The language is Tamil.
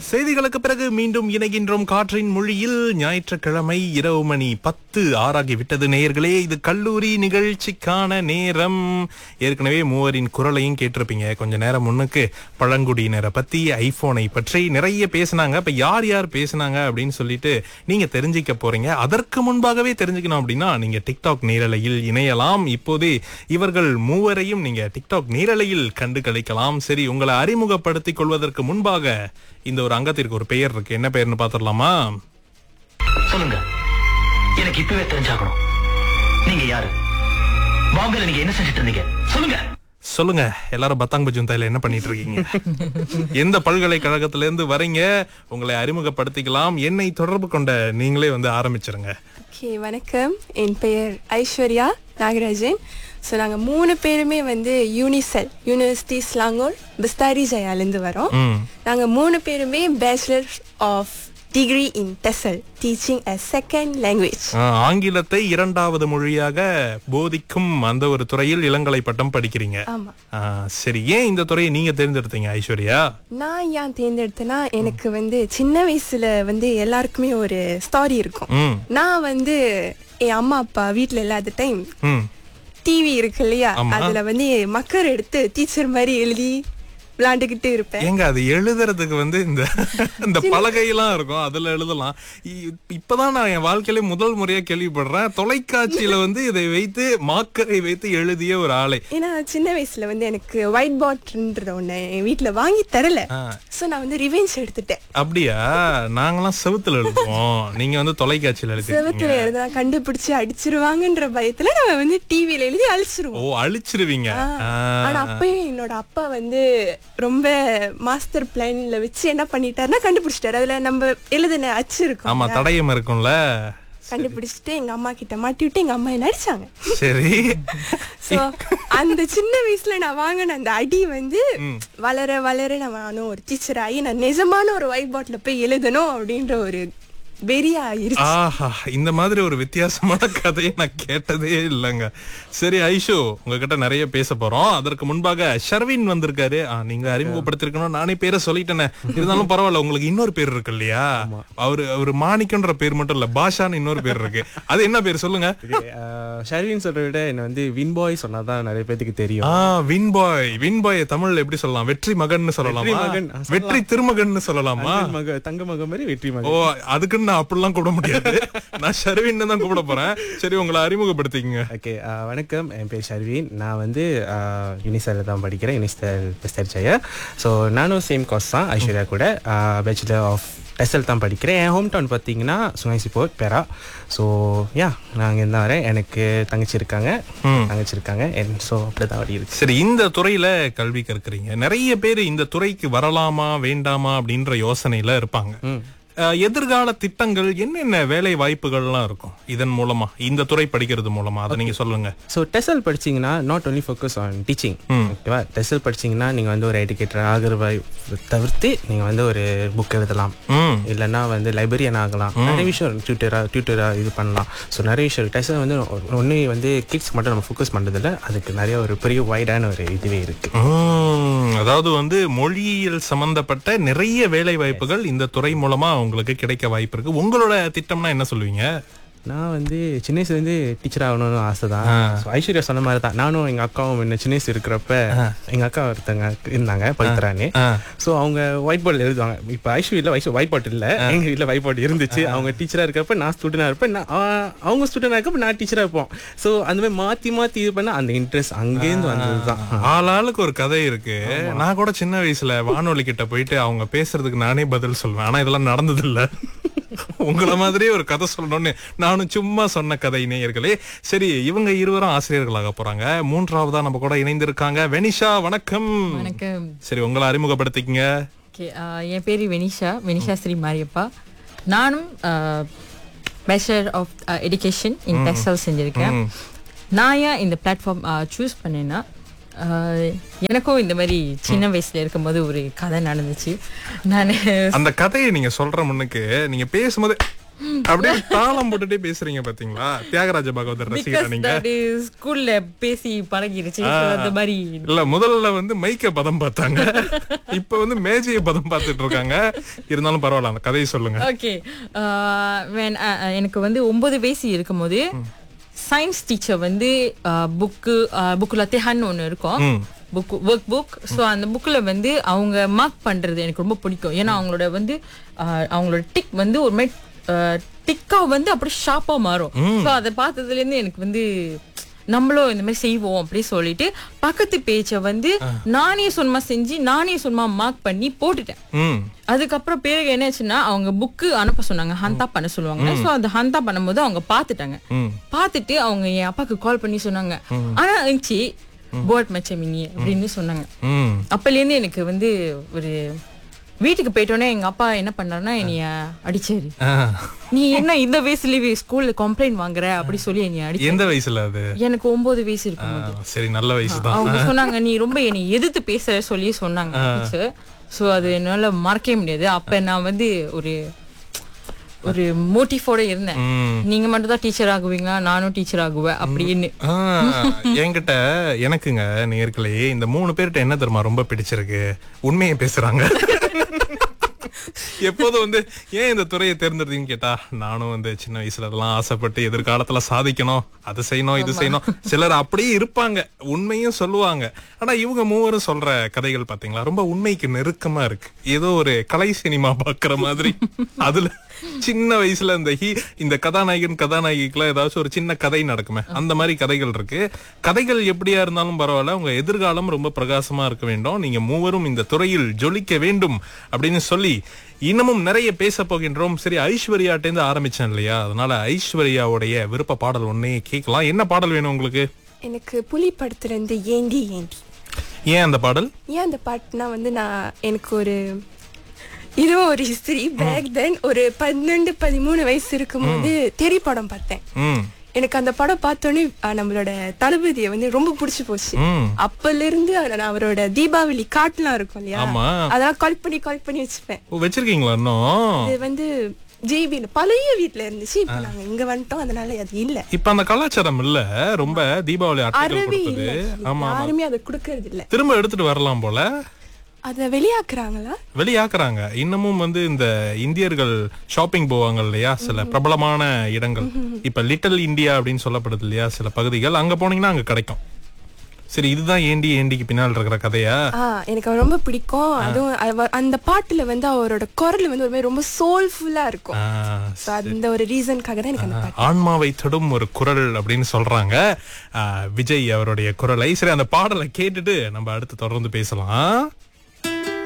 செய்திகளுக்கு பிறகு மீண்டும் இணைகின்றோம் காற்றின் மொழியில் ஞாயிற்றுக்கிழமை இரவு மணி பத்து ஆறாகி விட்டது நேயர்களே இது கல்லூரி நிகழ்ச்சிக்கான நேரம் ஏற்கனவே மூவரின் குரலையும் கேட்டிருப்பீங்க கொஞ்ச நேரம் முன்னுக்கு பழங்குடியினரை பத்தி ஐபோனை பற்றி நிறைய பேசினாங்க இப்ப யார் யார் பேசினாங்க அப்படின்னு சொல்லிட்டு நீங்க தெரிஞ்சுக்க போறீங்க அதற்கு முன்பாகவே தெரிஞ்சுக்கணும் அப்படின்னா நீங்க டிக்டாக் நேரலையில் இணையலாம் இப்போதே இவர்கள் மூவரையும் நீங்க டிக்டாக் நேரலையில் கண்டு கழிக்கலாம் சரி உங்களை அறிமுகப்படுத்திக் கொள்வதற்கு முன்பாக இந்த ஒரு அங்கத்திற்கு ஒரு பெயர் இருக்கு என்ன பெயர்னு பாத்திரலாமா சொல்லுங்க எனக்கு இப்பவே தெரிஞ்சாகணும் நீங்க யாரு பாம்பேல நீங்க என்ன செஞ்சுட்டு இருந்தீங்க சொல்லுங்க சொல்லுங்க எல்லாரும் பத்தாங் பஜுந்தாயில என்ன பண்ணிட்டு இருக்கீங்க எந்த பல்கலைக்கழகத்துல இருந்து வரீங்க உங்களை அறிமுகப்படுத்திக்கலாம் என்னை தொடர்பு கொண்ட நீங்களே வந்து ஆரம்பிச்சிருங்க ஓகே வணக்கம் என் பெயர் ஐஸ்வர்யா நாகராஜன் ஸோ நாங்கள் மூணு பேருமே வந்து யூனிசெல் யூனிவர்சிட்டி ஸ்லாங்கோல் பிஸ்தாரி ஜயாலேருந்து வரோம் ம் நாங்கள் மூணு பேருமே bachelor of degree in TESL teaching uh second language ah, ஆங்கிலத்தை இரண்டாவது மொழியாக போதிக்கும் அந்த ஒரு துறையில் இளங்கலை பட்டம் படிக்கிறீங்க ஆமாம் ஆ, சரி ஏன் இந்த துறையை நீங்க தேர்ந்தெடுத்தீங்க ஐஸ்வர்யா நான் ஏன் தேர்ந்தெடுத்தேன்னா எனக்கு வந்து சின்ன வயசுல வந்து எல்லாருக்குமே ஒரு ஸ்டாரி இருக்கும் ம் நான் வந்து என் அம்மா அப்பா வீட்டில் இல்லாத டைம் ம் டிவி இருக்கு இல்லையா ஆமா. அதுல வந்து மக்கர் எடுத்து டீச்சர் மாதிரி எழுதி விளையாண்டுக்கிட்டு இருப்பேன் ஏங்க அது எழுதுறதுக்கு வந்து இந்த இந்த பலகையெல்லாம் இருக்கும் அதுல எழுதலாம் இ- இப்பதான் நான் என் வாழ்க்கையில முதல் முறையா கேள்விப்படுறேன் தொலைக்காட்சியில வந்து இதை வைத்து மாக்கரை வைத்து எழுதிய ஒரு ஆளை ஏன்னா சின்ன வயசுல வந்து எனக்கு ஒயிட் பாட்ன்ற ஒண்ணு என் வீட்ல வாங்கி தரல ஆ. சோ நான் வந்து ரிவெஞ்ச் எடுத்துட்டேன் அப்படியா நாங்கெல்லாம் செவுத்துல எழுதுவோம் நீங்க வந்து தொலைக்காட்சியில எழுதிருக்கீங்க செவத்துல எழுதா கண்டுபிடிச்சு அடிச்சிருவாங்கன்ற பயத்துல நம்ம வந்து டிவில எழுதி ஓ அழிச்சிருவோம் அழிச்சிருவீங்க ஆ. ஆனா அப்பயும் என்னோட அப்பா வந்து ரொம்ப மாஸ்டர் பிளான்ல வச்சு என்ன பண்ணிட்டாருன்னா கண்டுபிடிச்சிட்டாரு அதுல நம்ம எழுதின அச்சு இருக்கும் ஆமா தடயம் இருக்கும்ல கண்டுபிடிச்சிட்டு எங்க அம்மா கிட்ட மாட்டி விட்டு எங்க அம்மா என்ன அடிச்சாங்க சரி சோ அந்த சின்ன வயசுல நான் வாங்கின அந்த அடி வந்து வளர வளர நான் நானும் ஒரு டீச்சர் ஆகி நான் நிஜமான ஒரு ஒயிட் பாட்டில போய் எழுதணும் அப்படின்ற ஒரு வெறியா ஆயிருச்சு ஆஹா இந்த மாதிரி ஒரு வித்தியாசமான கதையை நான் கேட்டதே இல்லைங்க சரி ஐஷு உங்ககிட்ட நிறைய பேச போறோம் அதற்கு முன்பாக ஷர்வின் வந்திருக்காரு ஆ, நீங்க அறிமுகப்படுத்திருக்கணும் நானே பேரை சொல்லிட்டேனே இருந்தாலும் பரவாயில்ல உங்களுக்கு இன்னொரு பேர் இருக்கு இல்லையா அவரு அவரு மாணிக்கன்ற பேர் மட்டும் இல்ல பாஷான்னு இன்னொரு பேர் இருக்கு அது என்ன பேர் சொல்லுங்க ஷர்வின் சொல்றத விட என்ன வந்து வின் பாய் சொன்னாதான் நிறைய பேத்துக்கு தெரியும் ஆ வின் பாய் வின் பாய் தமிழ்ல எப்படி சொல்லலாம் வெற்றி மகன்னு சொல்லலாமா வெற்றி மகன், ஆ, சொல்லலாம். வெற்றி திருமகன்னு சொல்லலாமா அண்ணன் மக தங்க மக மாதிரி வெற்றி ஓ மகன் அதுக்குன்னு நான் அப்படிலாம் கூப்பிட முடியாது நான் ஷர்வின் தான் கூப்பிட போறேன் சரி உங்களை அறிமுகப்படுத்திக்கங்க ஓகே வணக்கம் என் பேர் ஷர்வின் நான் வந்து யூனிசெல்ல தான் படிக்கிறேன் யூனிசெல் பெஸ்டர் ஜெயா ஸோ நானும் சேம் கோர்ஸ் தான் ஐஸ்வர்யா கூட பேச்சுலர் ஆஃப் டெசல் தான் படிக்கிறேன் என் ஹோம் டவுன் பார்த்தீங்கன்னா சுங்கைசிப்போர் பெரா ஸோ யா நான் அங்கே தான் வரேன் எனக்கு தங்கச்சி இருக்காங்க தங்கச்சி இருக்காங்க ஸோ அப்படி தான் அப்படி இருக்கு சரி இந்த துறையில கல்வி கற்கறீங்க நிறைய பேர் இந்த துறைக்கு வரலாமா வேண்டாமா அப்படின்ற யோசனையில இருப்பாங்க அஹ், எதிர்கால திட்டங்கள் என்னென்ன வேலை வாய்ப்புகள்லாம் இருக்கும் இதன் மூலமா இந்த துறை படிக்கிறது மூலமா அதை நீங்க சொல்லுங்க ஸோ டெசல் படிச்சீங்கன்னா not only focus on teaching ஓகேவா டெசல் படிச்சீங்கன்னா நீங்கள் வந்து ஒரு எஜுகேட்டர் ஆகிறவை தவிர்த்து நீங்கள் வந்து ஒரு புக் எழுதலாம் ம் இல்லைன்னா வந்து லைப்ரரியன் ஆகலாம் நிறைய விஷயம் டியூட்டரா டியூட்டரா இது பண்ணலாம் ஸோ நிறைய விஷயம் டெசல் வந்து ஒன்று வந்து கிட்ஸ் மட்டும் நம்ம ஃபோக்கஸ் பண்ணுறதில்ல அதுக்கு நிறைய ஒரு பெரிய வைடான ஒரு இதுவே இருக்கு ம், அதாவது வந்து மொழியியல் சம்பந்தப்பட்ட நிறைய வேலை வாய்ப்புகள் இந்த துறை மூலமா உங்களுக்கு கிடைக்க வாய்ப்பு இருக்கு உங்களோட திட்டம்னா என்ன சொல்லுவீங்க நான் வந்து சின்ன வயசுல இருந்து டீச்சர் ஆகணும்னு ஆசை தான் ஸோ ஐஸ்வர்யா சொன்ன மாதிரி தான் நானும் எங்க அக்காவும் என்ன சின்ன வயசு இருக்கிறப்ப எங்க அக்கா ஒருத்தங்க இருந்தாங்க பவித்ரான்னு ஆ. ஸோ அவங்க ஒயிட் போர்டில் எழுதுவாங்க இப்போ ஐஸ்வர்யில் வயசு ஒயிட் போர்ட் இல்லை எங்க வீட்டில் ஒயிட் போர்டு இருந்துச்சு அவங்க டீச்சரா இருக்கப்ப நான் ஸ்டூடெண்டாக இருப்பேன் நான் ஆ- அவங்க ஸ்டூடெண்டாக இருக்கப்ப நான் டீச்சரா இருப்போம் ஸோ அந்த மாதிரி மாத்தி மாத்தி இது பண்ண அந்த இன்ட்ரெஸ்ட் அங்கேருந்து வந்தது தான் ஆளாளுக்கு ஒரு கதை இருக்கு நான் கூட சின்ன வயசுல வானொலி கிட்ட போயிட்டு அவங்க பேசுறதுக்கு நானே பதில் சொல்லுவேன் ஆனா இதெல்லாம் நடந்தது இல்ல உங்கள மாதிரியே ஒரு கதை சொல்லணும்னு நானும் சும்மா சொன்ன கதை நேயர்களே சரி இவங்க இருவரும் ஆசிரியர்களாக போறாங்க மூன்றாவதா நம்ம கூட இணைந்திருக்காங்க வெனிஷா வணக்கம் வணக்கம் சரி உங்களை அறிமுகப்படுத்திக்கங்க ஓகே என் பேர் வெனிஷா வெனிஷா ஸ்ரீ மாரியப்பா நானும் bachelor of education in textile செஞ்சுருக்கேன் நான் ஏன் இந்த பிளாட்ஃபார்ம் சூஸ் பண்ணேன்னா ஆஹ், எனக்கும் இந்த மாதிரி சின்ன வயசுல இருக்கும்போது ஒரு கதை நடந்துச்சு நான் அந்த கதையை நீங்க சொல்ற முன்னுக்கு நீங்க பேசும்போது அப்படியே தாளம் போட்டுட்டே பேசுறீங்க பாத்தீங்களா தியாகராஜ பாகவதர் ரசிகர் பிகாஸ் நீங்க தட் இஸ் ஸ்கூல்ல பேசி பழகிருச்சு So, அந்த மாதிரி இல்ல முதல்ல வந்து மைக்க பதம் பார்த்தாங்க இப்ப வந்து மேஜைய பதம் பார்த்துட்டு இருக்காங்க இருந்தாலும் பரவாயில்ல அந்த கதையை சொல்லுங்க ஓகே எனக்கு வந்து ஒன்பது வயசு இருக்கும்போது சயின்ஸ் டீச்சர் வந்து புக்கு புக்கு லத்தேஹான்னு ஒன்று இருக்கும் புக் ஒர்க் புக் ஸோ அந்த புக்கில் வந்து அவங்க மார்க் பண்ணுறது எனக்கு ரொம்ப பிடிக்கும் ஏன்னா அவங்களோட வந்து ஆஹ், அவங்களோட டிக் வந்து ஒரு மாதிரி டிக்கா வந்து அப்படி ஷார்ப்பாக மாறும் ஸோ அதை பார்த்ததுலேருந்து எனக்கு வந்து நம்மளும் இந்த மாதிரி செய்வோம் அப்படி சொல்லிட்டு பக்கத்து பேச்சை வந்து நானே சொன்னமா செஞ்சு நானே சொன்னமா மார்க் பண்ணி போட்டுட்டேன் ம் அதுக்கப்புறம் பிறகு என்னாச்சுன்னா அவங்க புக்கு அனுப்ப சொன்னாங்க ஹந்தா பண்ண சொல்லுவாங்க சோ அந்த ஹந்தா பண்ணும்போது அவங்க பாத்துட்டாங்க பார்த்துட்டு அவங்க என் அப்பாக்கு கால் பண்ணி சொன்னாங்க ஆனா இருந்துச்சு போர்ட் மச்சமினி அப்படின்னு சொன்னாங்க ம் அப்பல இருந்து எனக்கு வந்து ஒரு வீட்டுக்கு போயிட்டோன்னே எங்க அப்பா என்ன பண்ணாருன்னா என்னைய அடிச்சாரு ஆ. நீ என்ன இந்த வயசுலயே ஸ்கூல்ல கம்ப்ளைண்ட் வாங்குற அப்படி சொல்லி என்னைய அடிச்சு எந்த வயசுல அது எனக்கு ஒன்பது வயசு இருக்கும் ஆ, சரி நல்ல வயசு தான் அவங்க சொன்னாங்க நீ ரொம்ப என்னை எதிர்த்து பேசுற சொல்லி சொன்னாங்க டீச்சர் ஸோ அது என்னால மறக்கவே முடியாது அப்ப நான் வந்து ஒரு ஒரு மோட்டிவோட இருந்தேன் ம். நீங்க மட்டும் தான் டீச்சர் ஆகுவீங்களா நானும் டீச்சர் ஆகுவேன் அப்படின்னு ஆ, என்கிட்ட எனக்குங்க நேர்களே இந்த மூணு பேர்கிட்ட என்ன தெரியுமா ரொம்ப பிடிச்சிருக்கு உண்மையை பேசுறாங்க எப்போதும் வந்து ஏன் இந்த துறையை தேர்ந்தெடுத்தீங்கன்னு கேட்டா நானும் வந்து சின்ன வயசுல அதெல்லாம் ஆசைப்பட்டு எதிர்காலத்துல சாதிக்கணும் அது செய்யணும் இது செய்யணும் சிலர் அப்படியே இருப்பாங்க உண்மையும் சொல்லுவாங்க ஆனா இவங்க மூவரும் சொல்ற கதைகள் பாத்தீங்களா ரொம்ப உண்மைக்கு நெருக்கமா இருக்கு ஏதோ ஒரு கலை சினிமா பாக்குற மாதிரி அதுல சின்ன வயசுல இந்த ஹீ இந்த கதாநாயகன் கதாநாயகிக்குலாம் ஏதாச்சும் ஒரு சின்ன கதை நடக்குமே அந்த மாதிரி கதைகள் இருக்கு கதைகள் எப்படியா இருந்தாலும் பரவாயில்ல உங்க எதிர்காலம் ரொம்ப பிரகாசமா இருக்க வேண்டும் நீங்க மூவரும் இந்த துறையில் ஜொலிக்க வேண்டும் அப்படின்னு சொல்லி இன்னமும் நிறைய பேச போகின்றோம் சரி ஐஸ்வர்யாட்டேந்து ஆரம்பிச்சேன் இல்லையா அதனால ஐஸ்வர்யாவுடைய விருப்ப பாடல் ஒன்னே கேட்கலாம் என்ன பாடல் வேணும் உங்களுக்கு எனக்கு புலி படத்துல இருந்து ஏண்டி ஏண்டி ஏன் அந்த பாடல் ஏன் அந்த பாட்டுனா வந்து நான் எனக்கு ஒரு இதுவும் ஒரு ஹிஸ்டரி பேக் தென் ஒரு பன்னெண்டு பதிமூணு வயசு இருக்கும்போது தெரி படம் பார்த்தேன் ம் எனக்கு அந்த படம் பார்த்தோன்னே அஹ், நம்மளோட தளபதியை வந்து ரொம்ப பிடிச்சு போச்சு ம் அப்பல இருந்து நான் அவரோட தீபாவளி காட்டுலாம் இருக்கும் இல்லையா ஆமா. அதெல்லாம் கால் பண்ணி கால் பண்ணி வச்சுப்பேன் ஓ, வச்சிருக்கீங்களா இன்னும் இது வந்து ஜிபில பழைய வீட்ல இருந்துச்சு இப்ப நாங்க இங்க வந்துட்டோம் அதனால அது இல்ல இப்ப அந்த கலாச்சாரம் இல்ல ரொம்ப தீபாவளி அட்டைகள் அறவே கொடுத்தது இல்ல ஆமா ஆமா. யாருமே அதை கொடுக்கறது இல்ல திரும்ப எடுத்துட்டு வரலாம் போல அத வெளியாக்குறாங்களா வெளியாக்குறாங்க இன்னமும் வந்து இந்த இந்தியர்கள் ஷாப்பிங் போவாங்க இல்லையா சில பிரபலமான இடங்கள் இப்ப லிட்டில் இந்தியா அப்படின்னு சொல்லப்படுது இல்லையா சில பகுதிகள் அங்க போனீங்கன்னா அங்க கிடைக்கும் சரி இதுதான் ஏண்டி ஏண்டிக்கு பின்னால் இருக்கிற கதையா ஆ எனக்கு அவர் ரொம்ப பிடிக்கும் அதுவும் அவ- அந்த பாட்டுல வந்து அவரோட குரல் வந்து ஒரு மாதிரி ரொம்ப சோல்ஃபுல்லா இருக்கும் ஆ, So, அந்த ஒரு ரீசனுக்காக தான் எனக்கு அந்த பாட்டு ஆன்மாவை தொடும் ஒரு குரல் அப்படின்னு சொல்றாங்க ஆ, விஜய் அவருடைய குரலை சரி அந்த பாடலை கேட்டுட்டு நம்ம அடுத்து தொடர்ந்து பேசலாம்